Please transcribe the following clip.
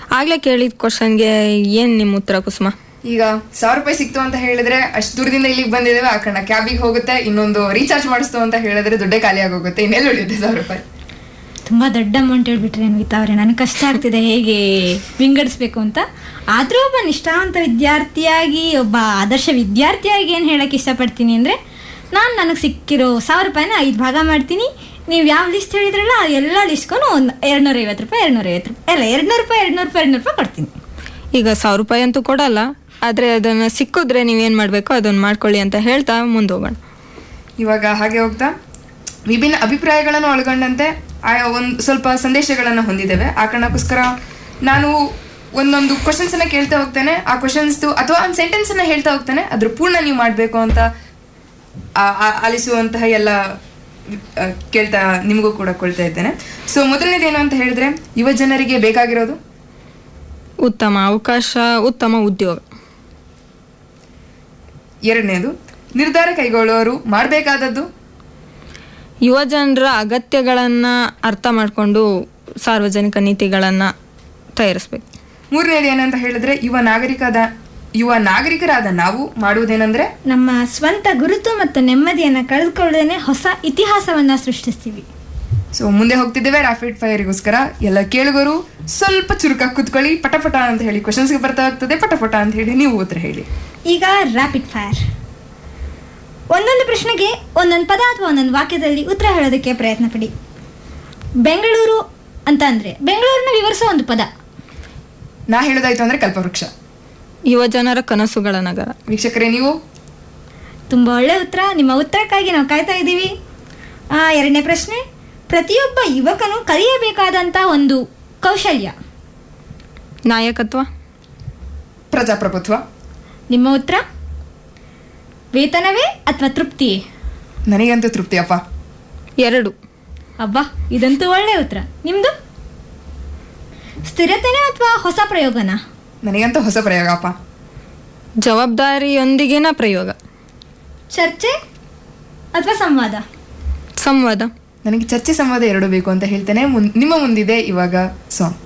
ಆಗ್ಲೇ ಕೇಳಿದ ಕ್ವಶನ್ಗೆ ಏನ್ ನಿಮ್ಮ ಉತ್ತರ ಕುಸುಮ ಈಗ ಸಾವಿರ ರೂಪಾಯಿ ಸಿಕ್ತು ಅಂತ ಹೇಳಿದ್ರೆ ಅಷ್ಟು ದೂರದಿಂದ ಇಲ್ಲಿಗೆ ಬಂದಿದ್ದೇವೆ ಆ ಕಣ ಕ್ಯಾಬಿಗೆ ಹೋಗುತ್ತೆ ಇನ್ನೊಂದು ರೀಚಾರ್ಜ್ ಮಾಡಿಸ್ತು ಅಂತ ಹೇಳಿದ್ರೆ ದುಡ್ಡೇ ಖಾಲಿ ಆಗೋಗುತ್ತೆ ಇನ್ನೆಲ್ಲಿ ಉಳಿಯುತ್ತೆ ಸಾವಿರ ರೂಪಾಯಿ ತುಂಬ ದೊಡ್ಡ ಅಮೌಂಟ್ ಹೇಳ್ಬಿಟ್ರಿ ಅನ್ವಿತಾ ಅವರೇ ನನಗೆ ಕಷ್ಟ ಆಗ್ತಿದೆ ಹೇಗೆ ವಿಂಗಡಿಸ್ಬೇಕು ಅಂತ ಆದರೂ ಒಬ್ಬ ನಿಷ್ಠಾವಂತ ವಿದ್ಯಾರ್ಥಿಯಾಗಿ ಒಬ್ಬ ಆದರ್ಶ ವಿದ್ಯಾರ್ಥಿಯಾಗಿ ಏನು ಹೇಳಕ್ಕೆ ಇಷ್ಟಪಡ್ತೀನಿ ಅಂದರೆ ನಾನು ನನಗೆ ಸಿಕ್ಕಿರೋ ಸಾವಿರ ರೂಪಾಯಿನ ಐದು ಭಾಗ ಮಾಡ್ತೀನಿ ನೀವು ಯಾವ ಲಿಸ್ಟ್ ಹೇಳಿದ್ರಲ್ಲ ಆ ಎಲ್ಲ ಲಿಸ್ಟ್ಗೂ ಒಂದು ಎರಡುನೂರ ಐವತ್ತು ರೂಪಾಯಿ ಎರಡುನೂರ ಐವತ್ತು ರೂಪಾಯಿ ಅಲ್ಲ ಎರಡುನೂರು ರೂಪಾಯಿ ಎರಡುನೂರು ರೂಪಾಯಿ ಎರಡುನೂರು ರೂಪಾಯಿ ಕೊಡ್ತೀನಿ ಈಗ ಸಾವಿರ ರೂಪಾಯಿ ಅಂತೂ ಕೊಡಲ್ಲ ಆದ್ರೆ ಅದನ್ನ ಸಿಕ್ಕಿದ್ರೆ ನೀವೇನ್ ಮಾಡ್ಬೇಕು ಅದನ್ನ ಮಾಡ್ಕೊಳ್ಳಿ ಅಂತ ಹೇಳ್ತಾ ಮುಂದೋಗೋಣ ಇವಾಗ ಹಾಗೆ ಹೋಗ್ತಾ ವಿಭಿನ್ನ ಅಭಿಪ್ರಾಯಗಳನ್ನು ಒಳಗೊಂಡಂತೆ ಒಂದು ಸ್ವಲ್ಪ ಸಂದೇಶಗಳನ್ನು ಹೊಂದಿದ್ದೇವೆ ಆ ಕಾರಣಕ್ಕೋಸ್ಕರ ನಾನು ಒಂದೊಂದು ಕ್ವಶನ್ಸ್ ಅನ್ನ ಕೇಳ್ತಾ ಹೋಗ್ತೇನೆ ಆ ಕ್ವಶನ್ಸ್ ಅಥವಾ ಒಂದು ಸೆಂಟೆನ್ಸ್ ಅನ್ನ ಹೇಳ್ತಾ ಹೋಗ್ತೇನೆ ಅದ್ರ ಪೂರ್ಣ ನೀವು ಮಾಡಬೇಕು ಅಂತ ಆ- ಆ- ಆಲಿಸುವಂತಹ ಎಲ್ಲ ಆ, ಕೇಳ್ತಾ ನಿಮಗೂ ಕೂಡ ಕೊಳ್ತಾ ಇದ್ದೇನೆ ಸೊ ಮೊದಲನೇದೇನು ಅಂತ ಹೇಳಿದ್ರೆ ಯುವ ಜನರಿಗೆ ಬೇಕಾಗಿರೋದು ಉತ್ತಮ ಅವಕಾಶ ಉತ್ತಮ ಉದ್ಯೋಗ ಎರಡನೇದು ನಿರ್ಧಾರ ಕೈಗೊಳ್ಳುವವರು ಮಾಡಬೇಕಾದದ್ದು ಯುವ ಜನರ ಅಗತ್ಯಗಳನ್ನ ಅರ್ಥ ಮಾಡಿಕೊಂಡು ಸಾರ್ವಜನಿಕ ನೀತಿಗಳನ್ನ ತಯಾರಿಸ್ಬೇಕು ಮೂರನೇದು ಏನಂತ ಹೇಳಿದ್ರೆ ಯುವ ನಾಗರಿಕದ ಯುವ ನಾಗರಿಕರಾದ ನಾವು ಮಾಡುವುದೇನೆಂದ್ರೆ ನಮ್ಮ ಸ್ವಂತ ಗುರುತು ಮತ್ತು ನೆಮ್ಮದಿಯನ್ನು ಕಳೆದುಕೊಳ್ಳದೇನೆ ಹೊಸ ಇತಿಹಾಸವನ್ನು ಸೃಷ್ಟಿಸ್ತೀವಿ ಸೊ ಮುಂದೆ ಹೋಗ್ತಿದ್ದೇವೆ ರ್ಯಾಪಿಡ್ ಫೈರ್ಗೋಸ್ಕರ ಎಲ್ಲ ಕೇಳುಗರು ಸ್ವಲ್ಪ ಚುರುಕಾಗಿ ಕುತ್ಕೊಳ್ಳಿ ಪಟಪಟ ಅಂತ ಹೇಳಿ ಕ್ವಶನ್ಸ್ಗೆ ಬರ್ತಾ ಹೋಗ್ತದೆ ಪಟಪಟ ಅಂತ ಹೇಳಿ ನೀವು ಉತ್ತರ ಹೇಳಿ ಈಗ ರ್ಯಾಪಿಡ್ ಫೈರ್ ಒಂದೊಂದು ಪ್ರಶ್ನೆಗೆ ಒಂದೊಂದು ಪದ ಅಥವಾ ಒಂದೊಂದು ವಾಕ್ಯದಲ್ಲಿ ಉತ್ತರ ಹೇಳೋದಕ್ಕೆ ಪ್ರಯತ್ನ ಪಡಿ ಬೆಂಗಳೂರು ಅಂತ ಅಂದರೆ ಬೆಂಗಳೂರನ್ನ ವಿವರಿಸೋ ಒಂದು ಪದ ನಾ ಹೇಳೋದಾಯ್ತು ಅಂದ್ರೆ ಕಲ್ಪವೃಕ್ಷ ಯುವ ಜನರ ಕನಸುಗಳ ನಗರ ವೀಕ್ಷಕರೇ ನೀವು ತುಂಬ ಒಳ್ಳೆ ಉತ್ತರ ನಿಮ್ಮ ಉತ್ತರಕ್ಕಾಗಿ ನಾವು ಕಾಯ್ತಾ ಇದ್ದೀವಿ ಆ, ಎರಡನೇ ಪ್ರಶ್ನೆ ಪ್ರತಿಯೊಬ್ಬ ಯುವಕನು ಕಲಿಯಬೇಕಾದಂಥ ಒಂದು ಕೌಶಲ್ಯ ನಾಯಕತ್ವ ಪ್ರಜಾಪ್ರಭುತ್ವ ನಿಮ್ಮ ಉತ್ತರ ವೇತನವೇ ಅಥವಾ ತೃಪ್ತಿಯೇ ನನಗಂತೂ ತೃಪ್ತಿ ಅಪ್ಪ ಎರಡು ಅಬ್ಬಾ ಇದಂತೂ ಒಳ್ಳೆ ಉತ್ತರ ನಿಮ್ಮದು ಸ್ಥಿರತೆನೇ ಅಥವಾ ಹೊಸ ಪ್ರಯೋಗನಾ ನನಗಂತೂ ಹೊಸ ಪ್ರಯೋಗ ಅಪ್ಪ ಜವಾಬ್ದಾರಿಯೊಂದಿಗಿನ ಪ್ರಯೋಗ ಚರ್ಚೆ ಅಥವಾ ಸಂವಾದ ಸಂವಾದ ನನಗೆ ಚರ್ಚೆ ಸಂವಾದ ಎರಡು ಬೇಕು ಅಂತ ಹೇಳ್ತೇನೆ ಮುನ್- ನಿಮ್ಮ ಮುಂದಿದೆ ಇವಾಗ ಸಾಂಗ್